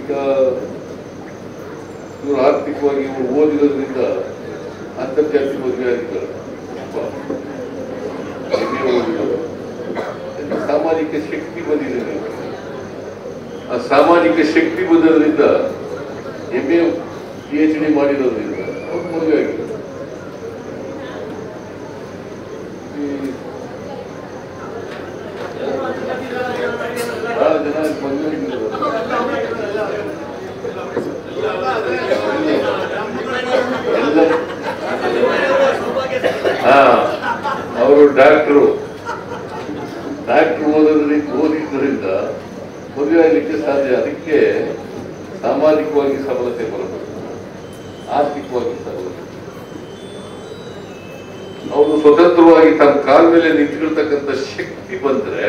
ಈಗ ಇವರು ಆರ್ಥಿಕವಾಗಿ ಇವರು ಓದಿರೋದ್ರಿಂದ ಅಂತರ್ಜಾತಿ ಮದುವೆ ಆಗಿದ್ದಾರೆ MA ಓದಿರೋರು. ಅದಕ್ಕೆ ಸಾಮಾಜಿಕ ಶಕ್ತಿ ಬಂದಿದೆ ನನಗೆ. ಆ ಸಾಮಾಜಿಕ ಶಕ್ತಿ ಬಂದದ್ರಿಂದ M A P H D ಮಾಡಿರೋದ್ರಿಂದ ಅವ್ರು ಮದುವೆ ಆಗಿದ್ದಾರೆ ಈ ಬಹಳ ಜನ ಮದುವೆ ಆಗಿದ್ದಾರೆ ಎಲ್ಲ ಹಾ ಅವರು ಡಾಕ್ಟ್ರು ಡಾಕ್ಟ್ರು ಓದೋದ್ರಿಂದ ಓದಿದ್ದರಿಂದ ಮದುವೆ ಆಗಲಿಕ್ಕೆ ಸಾಧ್ಯ ಅದಕ್ಕೆ ಸಾಮಾಜಿಕವಾಗಿ ಸಬಲತೆ ಬರಬೇಕು ಆರ್ಥಿಕವಾಗಿ ಸಬಲತೆ ಅವರು ಸ್ವತಂತ್ರವಾಗಿ ತಮ್ಮ ಕಾಲ ಮೇಲೆ ನಿಂತ್ಕೊಳ್ತಕ್ಕಂಥ ಶಕ್ತಿ ಬಂದ್ರೆ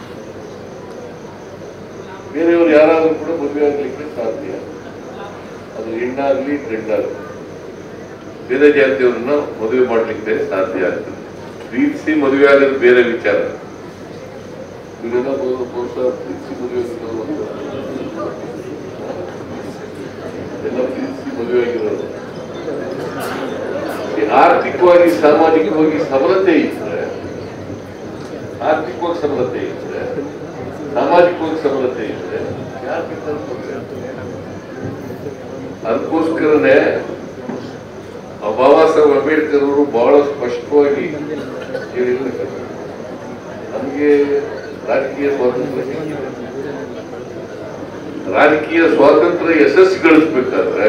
ಬೇರೆಯವರು ಯಾರಾದ್ರೂ ಕೂಡ ಮದುವೆ ಆಗ್ಲಿಕ್ಕೆ ಸಾಧ್ಯ ಅದು ಹೆಣ್ಣಾಗ್ಲಿ ಗಂಡಾಗ್ಲಿ ಬೇರೆ ಜಾತಿಯವ್ರನ್ನ ಮದುವೆ ಮಾಡ್ಲಿಕ್ಕೆ ಸಾಧ್ಯ ಆಗ್ತದೆ ಪ್ರೀತಿಸಿ ಮದುವೆ ಆಗೋದು ಬೇರೆ ವಿಚಾರ ಇವರೆಲ್ಲ ಬಹು- ಬಹುಶಃ ಪ್ರೀತಿಸಿ ಮದುವೆ ಆಗಿರೋರು ಅಂತ. ಎಲ್ಲ ಪ್ರೀತಿಸಿ ಮದುವೆ ಆಗಿರೋರು ಈ ಆರ್ಥಿಕವಾಗಿ ಸಾಮಾಜಿಕವಾಗಿ ಸಬಲತೆ ಇದ್ರೆ ಆರ್ಥಿಕವಾಗಿ ಸಬಲತೆ ಇದ್ರೆ ಸಾಮಾಜಿಕವಾಗಿ ಸಬಲತೆ ಇದ್ರೆ ಯಾರು ಬೇಕಾದ್ರೂ ಮದುವೆ ಆಗ್ತಾರೆ. ಅದಕ್ಕೋಸ್ಕರನೇ ಬಾಬಾ ಸಾಹೇಬ್ ಅಂಬೇಡ್ಕರ್ ಅವರು ಬಹಳ ಸ್ಪಷ್ಟವಾಗಿ ಹೇಳಿರ್ತಾರೆ ನಮಗೆ ರಾಜಕೀಯ ಸ್ವಾತಂತ್ರ್ಯ ಸಿಕ್ಕಿದೆ. ರಾಜಕೀಯ ಸ್ವಾತಂತ್ರ್ಯ ಯಶಸ್ಸು ಗಳಿಸ್ಬೇಕಾದ್ರೆ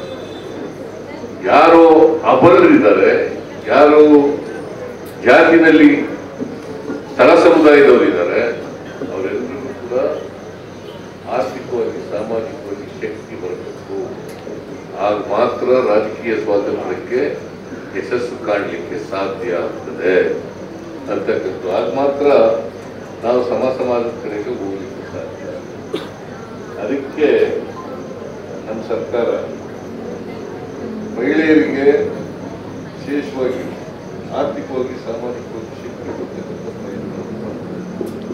ಯಾರು ಅಬಲರಿದ್ದಾರೆ ಯಾರು ಜಾತಿನಲ್ಲಿ ತಳ ಸಮುದಾಯದವರು ಇದ್ದಾರೆ ಅವರೆಲ್ಲರಿಗೂ ಕೂಡ ಆರ್ಥಿಕವಾಗಿ ಸಾಮಾಜಿಕವಾಗಿ ಶಕ್ತಿ ಬರಬೇಕು ಆಗ ಮಾತ್ರ ರಾಜಕೀಯ ಸ್ವಾತಂತ್ರ್ಯಕ್ಕೆ ಯಶಸ್ಸು ಕಾಣಲಿಕ್ಕೆ ಸಾಧ್ಯ ಆಗ್ತದೆ ಅಂತಕ್ಕಂಥ ಆಗ ಮಾತ್ರ ನಾವು ಸಮ ಸಮಾಜದ ಕಡೆಗೆ ಹೋಗ್ಲಿಕ್ಕೆ ಸಾಧ್ಯ ಅದಕ್ಕೆ ನಮ್ಮ ಸರ್ಕಾರ ಮಹಿಳೆಯರಿಗೆ ವಿಶೇಷವಾಗಿ ಆರ್ಥಿಕವಾಗಿ ಸಾಮಾಜಿಕವಾಗಿ ಶಕ್ತಿ ಕೊಡ್ತಕ್ಕಂಥ ಪ್ರಯತ್ನವನ್ನು ಮಾಡ್ತಾರೆ.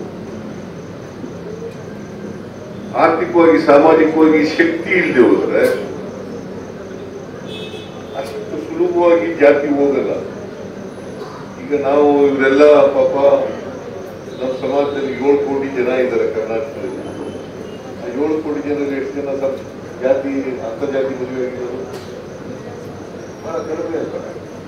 ಆರ್ಥಿಕವಾಗಿ ಸಾಮಾಜಿಕವಾಗಿ ಶಕ್ತಿ ಇಲ್ಲದೆ ಹೋದ್ರೆ ಅಷ್ಟು ಸುಲಭವಾಗಿ ಜಾತಿ ಹೋಗಲ್ಲ ಈಗ ನಾವು ಇವರೆಲ್ಲ ಪಾಪ ನಮ್ಮ ಸಮಾಜದಲ್ಲಿ ಏಳು ಕೋಟಿ ಜನ ಇದ್ದಾರೆ ಕರ್ನಾಟಕದಲ್ಲಿ ಆ ಏಳು ಕೋಟಿ ಜನರಲ್ಲಿ ಎಷ್ಟು ಜನ ಸರ್ ಜಾತಿ ಅಂತರ್ಜಾತಿ ಮದುವೆ ಆಗಿರೋದು ಬಹಳ ಕಡಿಮೆ ಅಲ್ಲ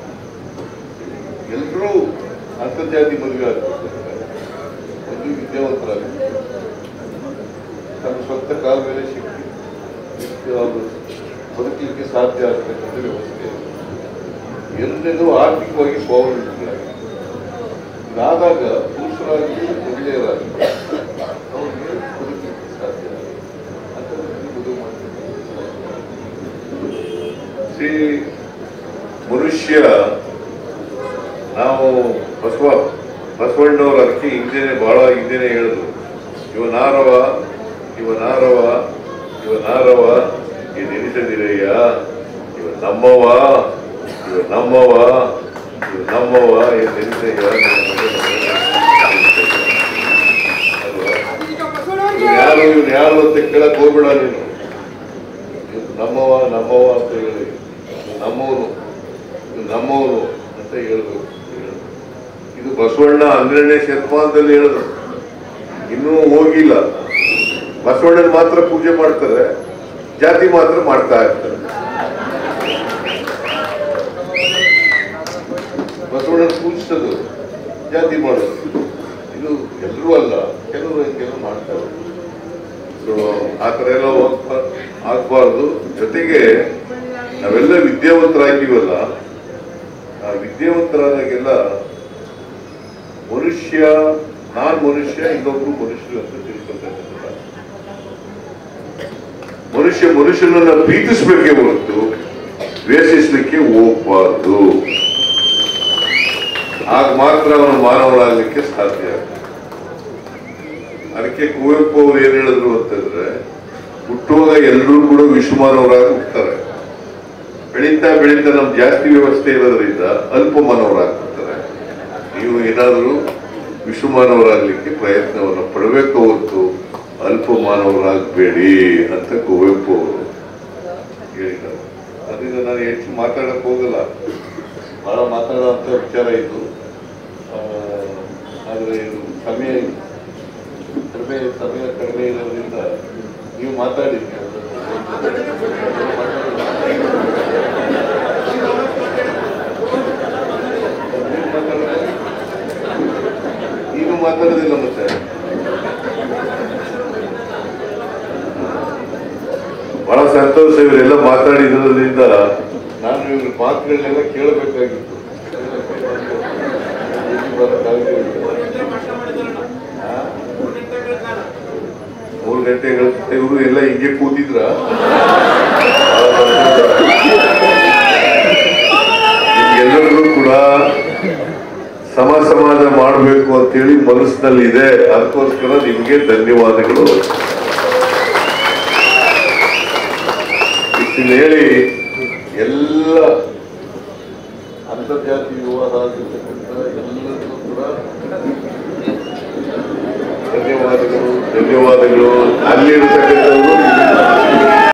ಎಲ್ಲರೂ ಅಂತರ್ಜಾತಿ ಮದುವೆ ಆಗ್ತಿದ್ದಾರೆ ಒಂದು ವಿದ್ಯಾವಂತರಾಗಬೇಕು ತಮ್ಮ ಸ್ವಂತ ಕಾಲ ಮೇಲೆ ಶಕ್ತಿ ಶಕ್ತಿ ಅವರು ಬದುಕಲಿಕ್ಕೆ ಸಾಧ್ಯ ಆಗ್ತಕ್ಕಂಥ ವ್ಯವಸ್ಥೆ ಎರಡನೇದು ಆರ್ಥಿಕವಾಗಿ ಸ್ವಾವಲಂಬಿಗಳಾಗಿ ಇದಾದಾಗ ಪುರುಷರಾಗಿ ಮಹಿಳೆಯರಾಗಿ ಅವ್ರಿಗೆ ಬದುಕಲಿಕ್ಕೆ ಸಾಧ್ಯ ಅಂತಂದ್ರೆ ಮದುವೆ ಮಾಡ್ತಾರೆ ಶ್ರೀ ಮನುಷ್ಯ ನಾವು ಬಸವ ಬಸವಣ್ಣವ್ರು ಅದಕ್ಕೆ ಹಿಂದೆನೆ ಬಹಳ ಹಿಂದೆನೆ ಹೇಳಿದ್ರು ಇವನಾರವ ಇವನಾರವ ಇವನಾರವ ಈ ನೆನೆಸದಿರಯ್ಯ ಇವ ನಮ್ಮವ ಇವ ನಮ್ಮವ ಇವ ನಮ್ಮವ ಈ ನೆನೆಸಯ್ಯ ಅಲ್ವಾ ಇವ್ನು ಯಾರು ಇವ್ನು ಯಾರು ಅಂತ ಕೇಳಕ್ ಹೋಗ್ಬೇಡ ನೀನು ಇವ್ನು ನಮ್ಮವ ನಮ್ಮವ ಅಂತ ಹೇಳಿ ಇವ್ನು ನಮ್ಮವನು ಇವ್ನು ನಮ್ಮವನು ಅಂತ ಹೇಳ್ಬೇಕು ಇದು ಬಸವಣ್ಣ ಹನ್ನೆರಡನೇ ಶತಮಾನದಲ್ಲಿ ಹೇಳಿದ್ರು ಇನ್ನೂ ಹೋಗಿಲ್ಲ ಬಸವಣ್ಣನ ಮಾತ್ರ ಪೂಜೆ ಮಾಡ್ತಾರೆ ಜಾತಿ ಮಾತ್ರ ಮಾಡ್ತಾ ಇರ್ತಾರೆ ಬಸವಣ್ಣನ ಪೂಜಿಸೋದು ಜಾತಿ ಮಾಡೋದು ಇದು ಎಲ್ಲರೂ ಅಲ್ಲ ಕೆಲವರು ಕೆಲವು ಮಾಡ್ತಾರೆ ಸೊ ಆ ಥರ ಎಲ್ಲ ಹೋಗ್ಬಾರ್ದು ಆಗ್ಬಾರ್ದು ಜೊತೆಗೆ ನಾವೆಲ್ಲ ವಿದ್ಯಾವಂತರಾಗಿವಲ್ಲ ಆ ವಿದ್ಯಾವಂತರಾದಾಗೆಲ್ಲ ಮನುಷ್ಯ ನಾನ್ ಮನುಷ್ಯ ಇನ್ನೊಬ್ರು ಮನುಷ್ಯರು ಅಂತ ತಿಳ್ಕೊಳ್ತಕ್ಕಂಥ ಮನುಷ್ಯ ಮನುಷ್ಯನನ್ನ ಪ್ರೀತಿಸ್ಬೇಕೇ ಹೊರತು ದ್ವೇಷಿಸ್ಲಿಕ್ಕೆ ಹೋಗ್ಬಾರ್ದು ಆಗ ಮಾತ್ರ ಅವನು ಮಾನವನಾಗಲಿಕ್ಕೆ ಸಾಧ್ಯ ಅದಕ್ಕೆ ಕುವೆಂಪು ಅವ್ರು ಏನ್ ಹೇಳಿದ್ರು ಅಂತಂದ್ರೆ ಹುಟ್ಟುವಾಗ ಎಲ್ಲರೂ ಕೂಡ ವಿಶ್ವಮಾನವರಾಗಿ ಹುಟ್ಟುತ್ತಾರೆ ಬೆಳೀತಾ ಬೆಳೀತಾ ನಮ್ ಜಾಸ್ತಿ ವ್ಯವಸ್ಥೆ ಇರೋದ್ರಿಂದ ಅಲ್ಪ ಮಾನವರಾಗ್ಬಿಡ್ತಾರೆ ನೀವು ಏನಾದರೂ ವಿಶ್ವಮಾನವರಾಗಲಿಕ್ಕೆ ಪ್ರಯತ್ನವನ್ನು ಪಡಬೇಕು ಹೊರತು ಅಲ್ಪ ಮಾನವರಾಗಬೇಡಿ ಅಂತ ಕುವೆಂಪು ಅವರು ಹೇಳಿದ್ದಾರೆ ಅದರಿಂದ ನಾನು ಹೆಚ್ಚು ಮಾತಾಡಕ್ ಹೋಗಲ್ಲ ಬಹಳ ಮಾತಾಡುವಂತ ವಿಚಾರ ಇದು ಆ, ಆದ್ರೆ ಇದು ಸಮಯ ಕಡಿಮೆ ಸಮಯ ಕಡಿಮೆ ಇರೋದ್ರಿಂದ ನೀವು ಮಾತಾಡಿ ನೀವು ಮಾತಾಡೋದು? ನೀನು ಮಾತಾಡೋದಿಲ್ಲ ಮತ್ತೆ ಬಹಳ ಸಂತೋಷ ಇವರೆಲ್ಲ ಮಾತಾಡಿದ್ರಿಂದ ನಾನು ಇವ್ರ ಮಾತುಗಳನ್ನೆಲ್ಲ ಕೇಳಬೇಕಾಗಿತ್ತು ಹಾ? ಮೂರು ಗಂಟೆಗಳ ಇವರು ಎಲ್ಲ ಹಿಂಗೆ ಕೂತಿದ್ರ ಎಲ್ಲರಿಗೂ ಕೂಡ ಸಮ ಸಮಾಜ ಮಾಡಬೇಕು ಅಂತೇಳಿ ಮನಸ್ಸಿನಲ್ಲಿ ಇದೆ ಅದಕ್ಕೋಸ್ಕರ ನಿಮಗೆ ಧನ್ಯವಾದಗಳು ಇಷ್ಟನ್ನ ಹೇಳಿ ಎಲ್ಲ ಅಂತರ್ಜಾತಿ ವಿವಾಹ ಆಗಿರ್ತಕ್ಕಂಥ ಎಲ್ಲರಿಗೂ ಕೂಡ ಧನ್ಯವಾದಗಳು ಧನ್ಯವಾದಗಳು ಅಲ್ಲಿರ್ತಕ್ಕಂಥ